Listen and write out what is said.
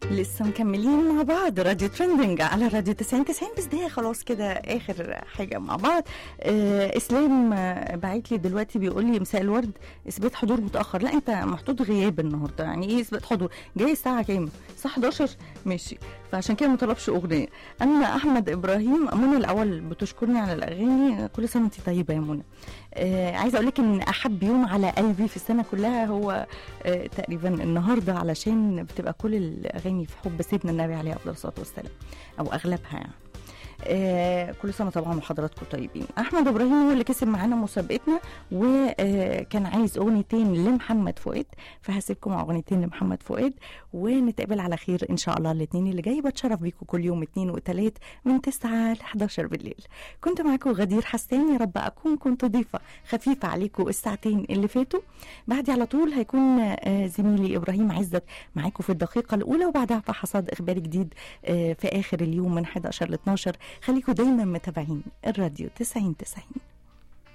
لسه مكملين مع بعض راديو ترندنج على راديو 90 90 بس ده خلاص كده اخر حاجه مع بعض آه اسلام آه، باعت لي دلوقتي بيقول لي مساء الورد اثبات حضور متاخر لا انت محطوط غياب النهارده يعني ايه اثبات حضور جاي الساعه كام الساعه 11 ماشي فعشان كده ما طلبش اغنيه اما احمد ابراهيم منى الاول بتشكرني على الاغاني كل سنه وانت طيبه يا منى آه عايزه اقول لك ان احب يوم على قلبي في السنه كلها هو آه تقريبا النهارده علشان بتبقى كل الاغاني في حب سيدنا النبي عليه افضل الصلاه والسلام او اغلبها يعني آه كل سنه طبعا وحضراتكم طيبين احمد ابراهيم هو اللي كسب معانا مسابقتنا وكان عايز اغنيتين لمحمد فؤاد فهسيبكم مع اغنيتين لمحمد فؤاد ونتقابل على خير ان شاء الله الاثنين اللي جاي بتشرف بيكم كل يوم اثنين وثلاث من 9 ل 11 بالليل كنت معاكم غدير حسان يا رب اكون كنت ضيفه خفيفه عليكم الساعتين اللي فاتوا بعدي على طول هيكون آه زميلي ابراهيم عزت معاكم في الدقيقه الاولى وبعدها في حصاد اخباري جديد آه في اخر اليوم من 11 ل 12 خليكم دايما متابعين الراديو 90 90